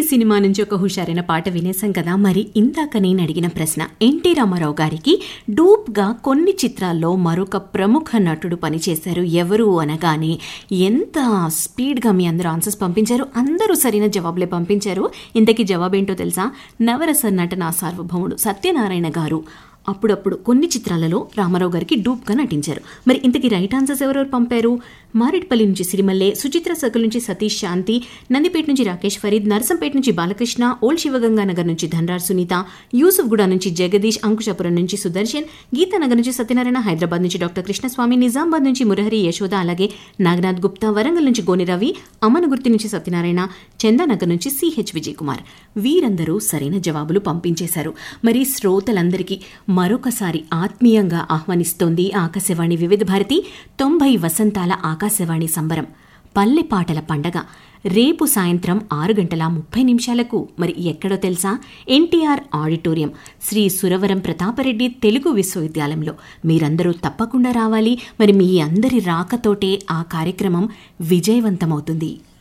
cinema నుంచి ఒక హుషారైన పాట వినేసాం కదా మరి ఇందాక నేను అడిగిన ప్రశ్న ఎన్టీ రామారావు గారికి డూప్గా కొన్ని చిత్రాల్లో మరొక ప్రముఖ నటుడు పనిచేశారు ఎవరు అనగానే ఎంత స్పీడ్గా మీ అందరూ ఆన్సర్స్ పంపించారు అందరూ సరైన జవాబులే పంపించారు ఇంతకీ జవాబేంటో తెలుసా నవరస నటన సార్వభౌముడు సత్యనారాయణ గారు అప్పుడప్పుడు కొన్ని చిత్రాలలో రామారావు గారికి డూప్గా నటించారు మరి ఇంతకీ రైట్ ఆన్సర్స్ ఎవరెవరు పంపారు మారేడ్పల్లి నుంచి సిరిమల్లె సుచిత్ర సర్కిల్ నుంచి సతీష్ శాంతి నందిపేట నుంచి రాకేష్ ఫరీద్ నరసంపేట నుంచి బాలకృష్ణ ఓల్డ్ శివగంగా నగర్ నుంచి ధనరాజ్ సునీత యూసుఫ్గూడ నుంచి జగదీష్ అంకుశాపురం నుంచి సుదర్శన్ గీతానగర్ నుంచి సత్యనారాయణ హైదరాబాద్ నుంచి డాక్టర్ కృష్ణస్వామి నిజామాబాద్ నుంచి మురహరి యశోద అలాగే నాగనాథ్ గుప్తా వరంగల్ నుంచి గోని రవి అమనగుర్తి నుంచి సత్యనారాయణ చందానగర్ నుంచి సిహెచ్ విజయ్ కుమార్ వీరందరూ సరైన జవాబులు పంపించేశారు మరి శ్రోతలందరికీ మరొకసారి ఆత్మీయంగా ఆహ్వానిస్తోంది ఆకాశవాణి వివిధ భారతి తొంభై వసంతాల ఆకాశవాణి సంబరం పల్లె పాటల పండగ రేపు సాయంత్రం ఆరు గంటల ముప్పై నిమిషాలకు మరి ఎక్కడో తెలుసా ఎన్టీఆర్ ఆడిటోరియం శ్రీ సురవరం ప్రతాపరెడ్డి తెలుగు విశ్వవిద్యాలయంలో మీరందరూ తప్పకుండా రావాలి మరి మీ అందరి రాకతోటే ఆ కార్యక్రమం విజయవంతమవుతుంది